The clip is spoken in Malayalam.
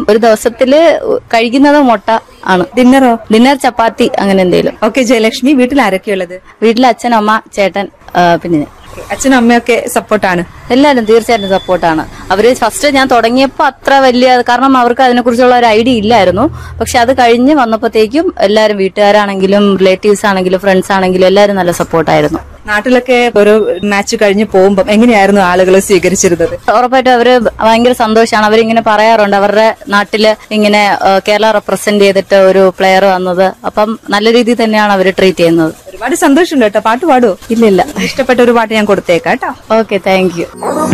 ഒരു ദിവസത്തില് കഴിക്കുന്നത് മുട്ട ആണ് ഡിന്നറോ ഡിന്നർ ചപ്പാത്തി അങ്ങനെ എന്തെങ്കിലും ഓക്കെ ജയലക്ഷ്മി വീട്ടിൽ ആരൊക്കെയുള്ളത് വീട്ടിൽ അച്ഛൻ അമ്മ ചേട്ടൻ ആ, പിന്നെ ഞാൻ. അച്ഛനും അമ്മയൊക്കെ സപ്പോർട്ടാണ് എല്ലാവരും തീർച്ചയായിട്ടും സപ്പോർട്ടാണ് അവര് ഫസ്റ്റ് ഞാൻ തുടങ്ങിയപ്പോ അത്ര വലിയ കാരണം അവർക്ക് അതിനെക്കുറിച്ചുള്ള ഒരു ഐഡിയ ഇല്ലായിരുന്നു പക്ഷെ അത് കഴിഞ്ഞ് വന്നപ്പോഴത്തേക്കും എല്ലാവരും വീട്ടുകാരാണെങ്കിലും റിലേറ്റീവ്സ് ആണെങ്കിലും ഫ്രണ്ട്സ് ആണെങ്കിലും എല്ലാവരും നല്ല സപ്പോർട്ടായിരുന്നു നാട്ടിലൊക്കെ ഒരു മാച്ച് കഴിഞ്ഞ് പോകുമ്പോൾ എങ്ങനെയായിരുന്നു ആളുകൾ സ്വീകരിച്ചിരുന്നത് ഉറപ്പായിട്ടും അവര് ഭയങ്കര സന്തോഷമാണ് അവരിങ്ങനെ പറയാറുണ്ട് അവരുടെ നാട്ടില് ഇങ്ങനെ ആ, കേരള റെപ്രസെന്റ് ചെയ്തിട്ട് ഒരു പ്ലെയർ വന്നത് അപ്പം നല്ല രീതിയിൽ തന്നെയാണ് അവർ ട്രീറ്റ് ചെയ്യുന്നത് ഒരുപാട് സന്തോഷമുണ്ട് കേട്ടോ പാട്ട് പാടുവോ ഇല്ലില്ല ഇഷ്ടപ്പെട്ട ഒരു പാട്ട് ഞാൻ കൊടുത്തേക്കാം കേട്ടോ ഓക്കെ താങ്ക് യു